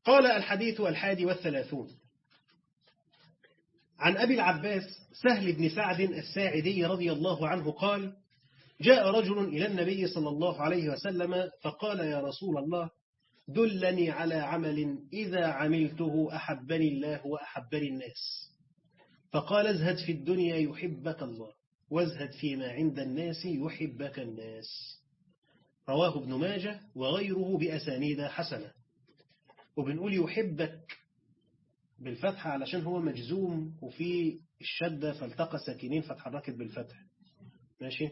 قال الحديث الحادي والثلاثون عن أبي العباس سهل بن سعد الساعدي رضي الله عنه قال جاء رجل إلى النبي صلى الله عليه وسلم فقال يا رسول الله دلني على عمل إذا عملته أحبني الله وأحبني الناس فقال ازهد في الدنيا يحبك الله وازهد فيما عند الناس يحبك الناس رواه ابن ماجه وغيره بأسانيد حسنة وبنقول يحبك بالفتحة علشان هو مجزوم وفي الشدة فالتقى ساكنين فاتحركت بالفتح ماشي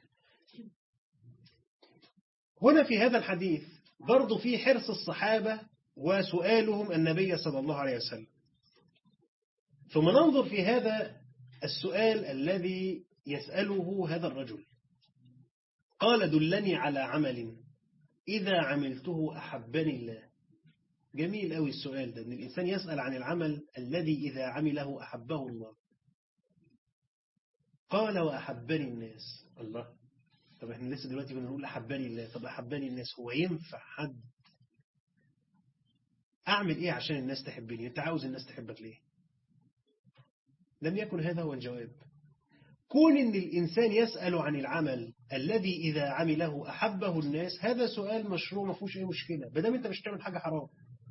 هنا في هذا الحديث برضو في حرص الصحابة وسؤالهم النبي صلى الله عليه وسلم ثم ننظر في هذا السؤال الذي يسأله هذا الرجل قال دلني على عمل إذا عملته أحبني الله جميل قوي السؤال ده ان الإنسان يسأل عن العمل الذي إذا عمله أحبه الله قال وأحبني الناس الله طب احنا لسه دلوقتي بنقول أحبني الله طب أحبني الناس هو ينفع حد أعمل إيه عشان الناس تحبني أنت عاوز الناس تحبك ليه لم يكن هذا هو الجواب كون ان الإنسان يسأل عن العمل الذي إذا عمله أحبه الناس هذا سؤال مشروع ما فيهوش أي مشكلة بدل أنت مش تعمل حاجة حرام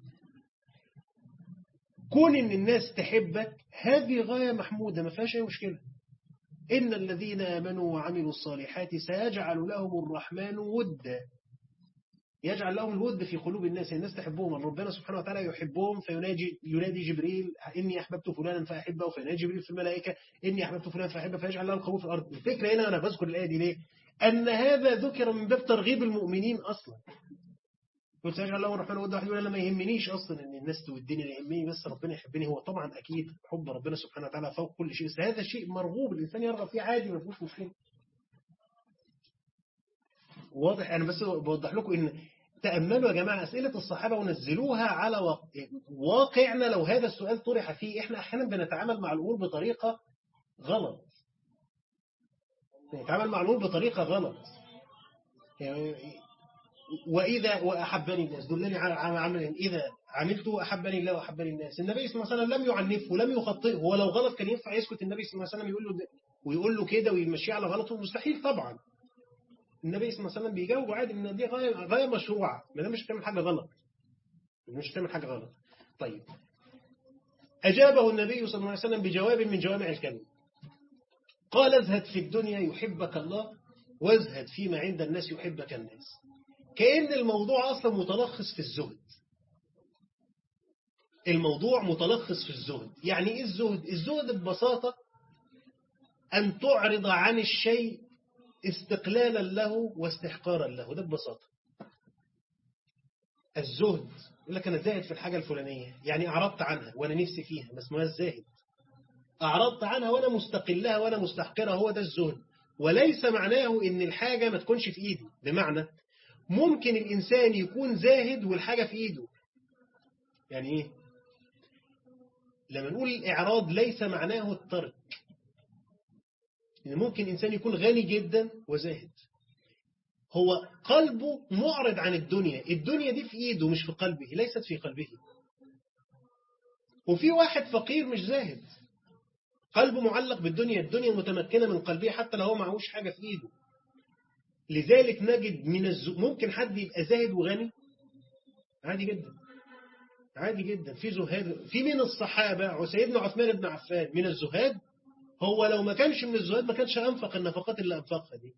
كون ان الناس تحبك هذه غاية محمودة ما فيهاش أي مشكلة إن الذين آمنوا وعملوا الصالحات سيجعل لهم الرحمن ودا يجعل لهم الود في قلوب الناس الناس تحبهم ربنا سبحانه وتعالى يحبهم فينادي ينادي جبريل إني أحببت فلانا فأحبه فينادي جبريل في الملائكة إني أحببت فلانا فأحبه فيجعل له القبول في الأرض الفكرة هنا أنا بذكر الآية دي ليه أن هذا ذكر من باب ترغيب المؤمنين أصلا قلت سيجعل له الرحمن وده واحد يقول أنا ما يهمنيش أصلا إن الناس تودني يهمني بس ربنا يحبني هو طبعا أكيد حب ربنا سبحانه وتعالى فوق كل شيء بس هذا شيء مرغوب الإنسان يرغب فيه عادي ما فيهوش مشكلة واضح أنا بس بوضح لكم إن تأملوا يا جماعة أسئلة الصحابة ونزلوها على واقعنا لو هذا السؤال طرح فيه إحنا أحيانا بنتعامل مع الأمور بطريقة غلط بنتعامل مع الأمور بطريقة غلط يعني وإذا وأحبني الناس دلني على عمل إذا عملته أحبني الله وأحبني الناس النبي صلى الله عليه وسلم لم يعنفه ولم يخطئه ولو غلط كان ينفع يسكت النبي صلى الله عليه وسلم يقول له ويقول له كده ويمشيه على غلطه مستحيل طبعا النبي صلى الله عليه وسلم بيجاوب عادي ان دي غايه غايه مشروعه ما دام مش هتعمل حاجه غلط مش هتعمل حاجه غلط طيب اجابه النبي صلى الله عليه وسلم بجواب من جوامع الكلم قال ازهد في الدنيا يحبك الله وازهد فيما عند الناس يحبك الناس كأن الموضوع أصلا متلخص في الزهد الموضوع متلخص في الزهد يعني إيه الزهد؟ الزهد ببساطة أن تعرض عن الشيء استقلالا له واستحقارا له ده ببساطة الزهد يقول لك أنا زاهد في الحاجة الفلانية يعني أعرضت عنها وأنا نفسي فيها بس ما الزاهد أعرضت عنها وأنا مستقلها وأنا مستحقرها هو ده الزهد وليس معناه إن الحاجة ما تكونش في إيدي بمعنى ممكن الإنسان يكون زاهد والحاجة في إيده يعني إيه لما نقول الإعراض ليس معناه الترك يعني ممكن إنسان يكون غني جدا وزاهد هو قلبه معرض عن الدنيا الدنيا دي في إيده مش في قلبه ليست في قلبه وفي واحد فقير مش زاهد قلبه معلق بالدنيا الدنيا متمكنة من قلبه حتى لو هو معهوش حاجة في إيده لذلك نجد من الزهد ممكن حد يبقى زاهد وغني عادي جدا عادي جدا في زهاد في من الصحابة سيدنا عثمان بن عفان من الزهاد هو لو ما كانش من الزهاد ما كانش أنفق النفقات اللي أنفقها دي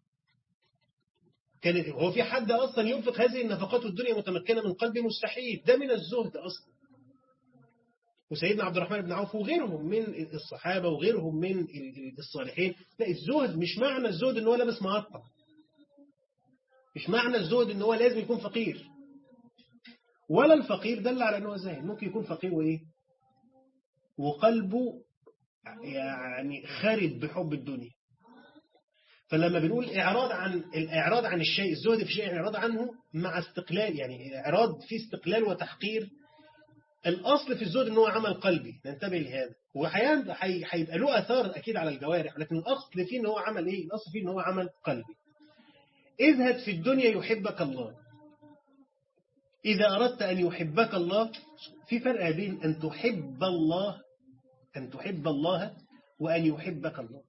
كانت هو في حد أصلا ينفق هذه النفقات والدنيا متمكنة من قلبه مستحيل ده من الزهد أصلا وسيدنا عبد الرحمن بن عوف وغيرهم من الصحابة وغيرهم من الصالحين لا الزهد مش معنى الزهد ان هو لابس مقطع مش معنى الزهد ان هو لازم يكون فقير ولا الفقير دل على انه زاهد ممكن يكون فقير وايه وقلبه يعني خارج بحب الدنيا فلما بنقول إعراض عن الإعراض عن الشيء الزهد في شيء إعراض عنه مع استقلال يعني إعراض في استقلال وتحقير الأصل في الزهد إن هو عمل قلبي ننتبه لهذا وحيان هيبقى له أثار أكيد على الجوارح لكن الأصل فيه إن هو عمل إيه الأصل فيه إن هو عمل قلبي اذهب في الدنيا يحبك الله إذا أردت أن يحبك الله في فرق بين أن تحب الله أن تحب الله وأن يحبك الله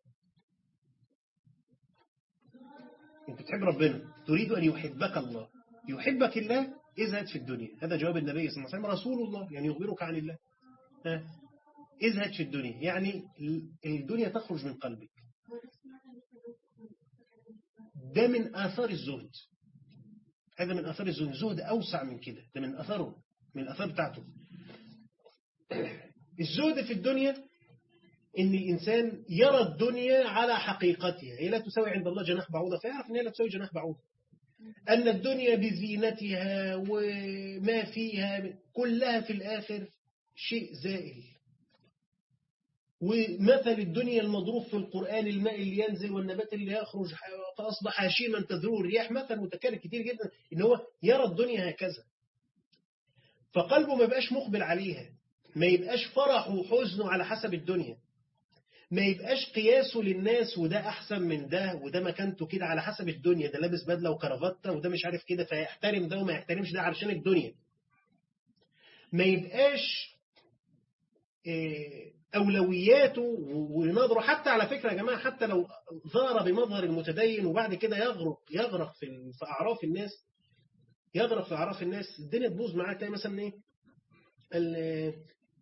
أنت تحب ربنا تريد أن يحبك الله يحبك الله ازهد في الدنيا هذا جواب النبي صلى الله عليه وسلم رسول الله يعني يخبرك عن الله ازهد في الدنيا يعني الدنيا تخرج من قلبك ده من آثار الزهد هذا من آثار الزهد الزهد أوسع من كده ده من أثره من الأثار بتاعته الزهد في الدنيا إن الإنسان يرى الدنيا على حقيقتها هي لا تساوي عند الله جناح بعوضة فيعرف أن هي لا تساوي جناح بعوضة أن الدنيا بزينتها وما فيها كلها في الآخر شيء زائل ومثل الدنيا المضروب في القرآن الماء اللي ينزل والنبات اللي يخرج فأصبح هشيما تذرور الرياح مثل متكرر كتير جدا إن هو يرى الدنيا هكذا فقلبه ما يبقاش مقبل عليها ما يبقاش فرحه وحزنه على حسب الدنيا ما يبقاش قياسه للناس وده أحسن من ده وده مكانته كده على حسب الدنيا ده لابس بدلة وكرافتة وده مش عارف كده فيحترم ده وما يحترمش ده علشان الدنيا ما يبقاش أولوياته ونظره حتى على فكرة يا جماعة حتى لو ظهر بمظهر المتدين وبعد كده يغرق يغرق في في أعراف الناس يغرق في أعراف الناس الدنيا تبوظ معاه تلاقي مثلا إيه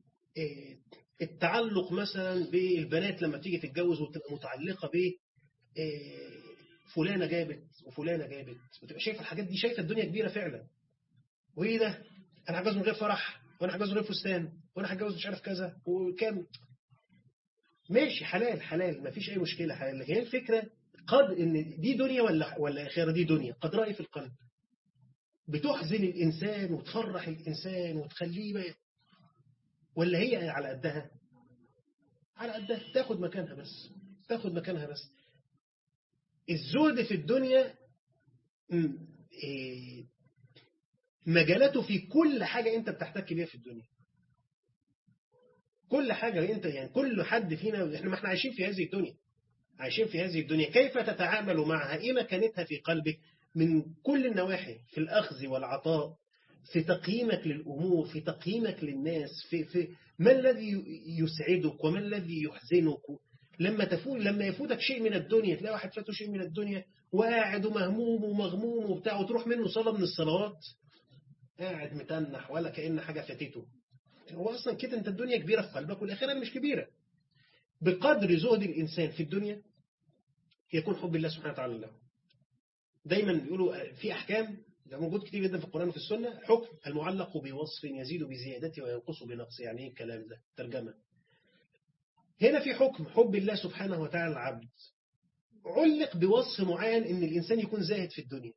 التعلق مثلا بالبنات لما تيجي تتجوز وتبقى متعلقة ب فلانة جابت وفلانة جابت وتبقى شايفة الحاجات دي شايفة الدنيا كبيرة فعلا وإيه ده أنا هتجوز من غير فرح وأنا هتجوز من غير فستان وأنا هتجوز مش عارف كذا وكام ماشي حلال حلال ما فيش أي مشكلة حلال لكن هي الفكرة قد إن دي دنيا ولا ولا آخرة دي دنيا قد رأي في القلب بتحزن الإنسان وتفرح الإنسان وتخليه بقى ولا هي على قدها على قدها تاخد مكانها بس تاخد مكانها بس الزهد في الدنيا مجالاته في كل حاجة انت بتحتك بيها في الدنيا كل حاجة انت يعني كل حد فينا احنا ما احنا عايشين في هذه الدنيا عايشين في هذه الدنيا كيف تتعامل معها ايه مكانتها في قلبك من كل النواحي في الأخذ والعطاء في تقييمك للأمور في تقييمك للناس في, في ما الذي يسعدك وما الذي يحزنك لما تفوت لما يفوتك شيء من الدنيا تلاقي واحد فاته شيء من الدنيا وقاعد ومهموم ومغموم وبتاع وتروح منه صلاة من الصلوات قاعد متنح ولا كأن حاجة فاتته هو أصلا كده أنت الدنيا كبيرة في قلبك والآخرة مش كبيرة بقدر زهد الإنسان في الدنيا يكون حب الله سبحانه وتعالى له دايما بيقولوا في أحكام ده موجود كتير جدا في القرآن وفي السنة حكم المعلق بوصف يزيد بزيادته وينقص بنقص يعني ايه الكلام ده ترجمة هنا في حكم حب الله سبحانه وتعالى العبد علق بوصف معين ان الإنسان يكون زاهد في الدنيا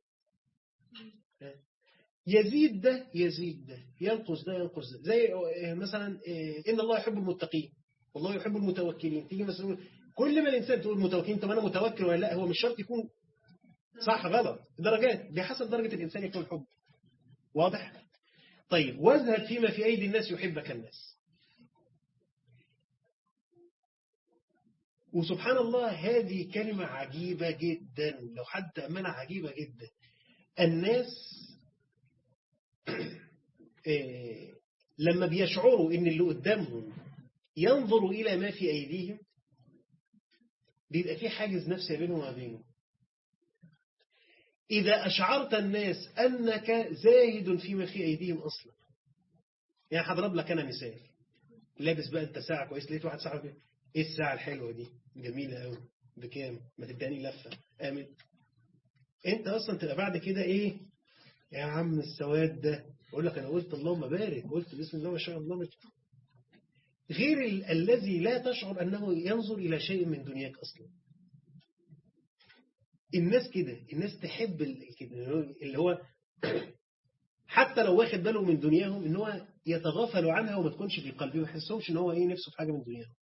يزيد ده يزيد ده ينقص ده ينقص ده زي مثلا إن الله يحب المتقين والله يحب المتوكلين تيجي مثلا كل ما الإنسان تقول متوكلين طب أنا متوكل ولا لا هو مش شرط يكون صح غلط درجات بحسب درجة الإنسان يكون حب واضح طيب وازهد فيما في أيدي الناس يحبك الناس وسبحان الله هذه كلمة عجيبة جدا لو حد تأمنها عجيبة جدا الناس لما بيشعروا ان اللي قدامهم ينظر إلى ما في أيديهم بيبقى في حاجز نفسي بينه وما بينه إذا أشعرت الناس أنك زاهد فيما في أيديهم أصلا يعني هضرب لك أنا مثال لابس بقى أنت ساعة كويس لقيت واحد صاحبي إيه الساعة الحلوة دي جميلة قوي بكام ما تداني لفة آمن أنت أصلا تبقى بعد كده إيه يا عم السواد ده أقول لك أنا قلت اللهم بارك قلت بسم الله ما شاء الله غير ال الذي لا تشعر أنه ينظر إلى شيء من دنياك أصلا الناس كده الناس تحب اللي هو حتى لو واخد باله من دنياهم ان هو يتغافل عنها وما تكونش في قلبه وما يحسهمش ان هو ايه نفسه في حاجه من دنياهم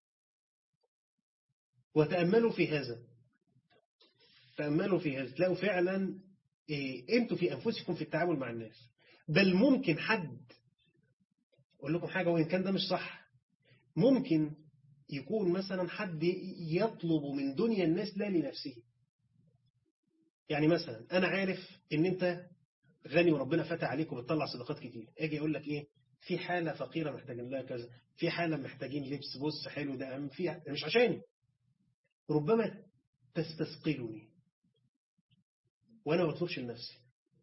وتاملوا في هذا تاملوا في هذا تلاقوا فعلا إيه انتوا في انفسكم في التعامل مع الناس بل ممكن حد اقول لكم حاجه وان كان ده مش صح ممكن يكون مثلا حد يطلب من دنيا الناس لا لنفسه يعني مثلا أنا عارف إن أنت غني وربنا فتح عليك وبتطلع صدقات كتير اجي اقول لك ايه في حالة فقيرة محتاجين لها كذا في حالة محتاجين لبس بص حلو ده أهم في مش عشاني ربما تستثقلني وأنا ما بطلبش لنفسي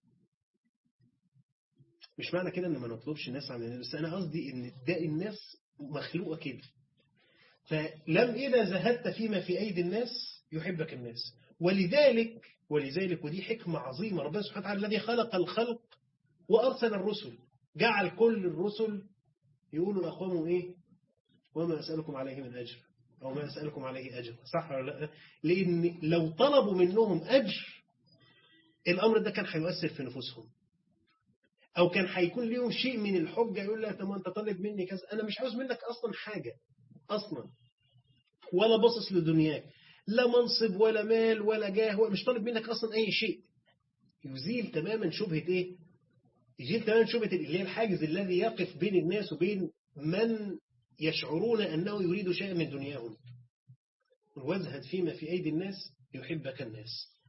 مش معنى كده ان ما نطلبش الناس عن الناس بس انا قصدي ان ده الناس مخلوقه كده فلم اذا زهدت فيما في ايدي الناس يحبك الناس ولذلك ولذلك ودي حكمه عظيمه ربنا سبحانه وتعالى الذي خلق الخلق وارسل الرسل جعل كل الرسل يقولوا لاقوامهم ايه وما اسالكم عليه من اجر او ما اسالكم عليه اجر صح ولا لا لان لو طلبوا منهم اجر الامر ده كان هيؤثر في نفوسهم او كان هيكون ليهم شيء من الحجه يقول لك طب انت طالب مني كذا انا مش عاوز منك اصلا حاجه اصلا ولا باصص لدنياك لا منصب ولا مال ولا جاه مش طالب منك اصلا اي شيء يزيل تماما شبهه ايه يزيل تماما شبهه اللي هي الحاجز الذي يقف بين الناس وبين من يشعرون انه يريد شيئا من دنياهم وازهد فيما في ايدي الناس يحبك الناس